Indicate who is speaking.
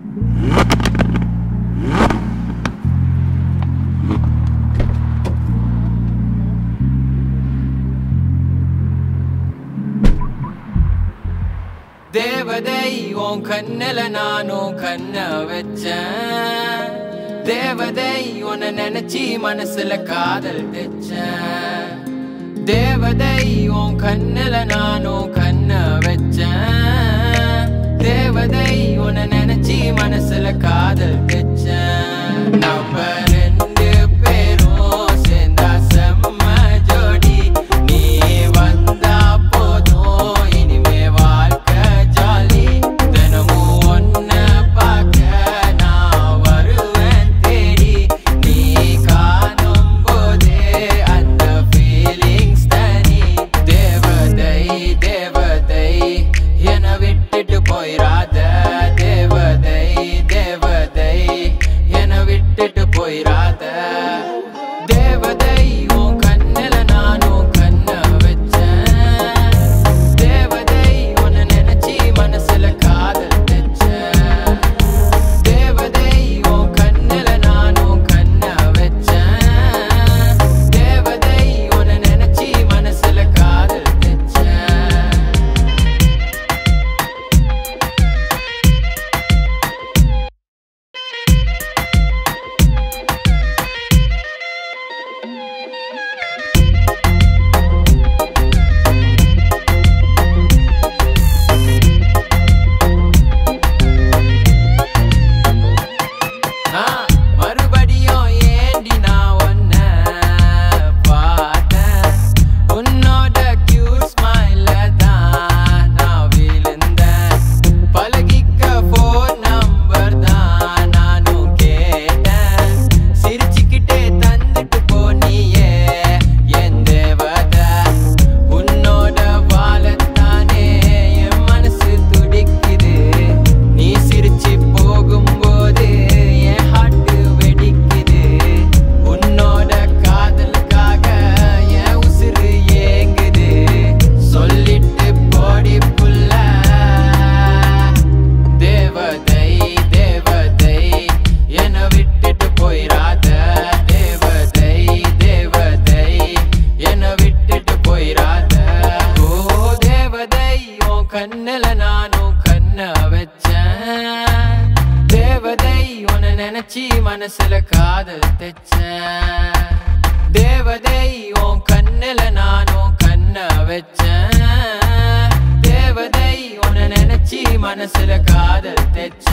Speaker 1: தேவதை உன் கண்ணில நானும் கண்ண வச்சேன் தேவதை உன்னை நினைச்சி மனசுல காதல் தெச்சேன் தேவதை உன் கண்ணில நானும் கண்ண வச்சேன் தேவதை உன்னை நினைச்சி மனசுல காதல் தெச்சேன் நம்ம ரெண்டு பேரும் சேர்ந்தா செம்ம ஜோடி நீ வந்தா போதும் இனிமே வாழ்க்கை ஜாலி தினமும் ஒன்ன பார்க்க நான் வருவேன் தேடி நீ காணும் போதே அந்த ஃபீலிங்ஸ் தனி தேவதை தேவதை என விட்டுட்டு போயிராத தேவதை தேவதை என விட்டுட்டு போயிராத தேவதை உன் கண்ணில நானும் கண்ண வச்சேன் தேவதை உன்னை நினைச்சி மனசுல காதல் தெச்சேன் தேவதை உன் கண்ணில நானும் கண்ண வச்சேன் தேவதை உன்னை நினைச்சி மனசுல காதல் தெச்சேன் ஆ, மறுபடியும் ஏண்டி நான் உன்னை பார்த்தேன்? உன்னோட cute smile ல தான் நான் விழுந்தேன். பழகிக்க phone number தான் நானும் கேட்டேன். சிரிச்சுக்கிட்டே தந்துட்டு போனியே என் தேவதை. உன்னோட வாழத்தானே என் மனசு துடிக்குது நீ சிரிச்சு போகும்போது என் ஹார்ட் வெடிக்குது உன்னோட காதலுக்காக என் உசுறு ஏங்குது சொல்லிட்டு போடி புள்ள தேவதை தேவதை என விட்டுட்டு போயிராத தேவதை தேவதை என விட்டுட்டு போயிராத ஓ தேவதை உன் கண்ணில நானும் கண்ண வச்சேன் தேவதை உன்னை நினைச்சி மனசுல காதல் தெச்சேன் தேவதை உன் கண்ணில நானும் கண்ண வச்சேன் தேவதை உன்னை நினைச்சி மனசுல காதல் தெச்ச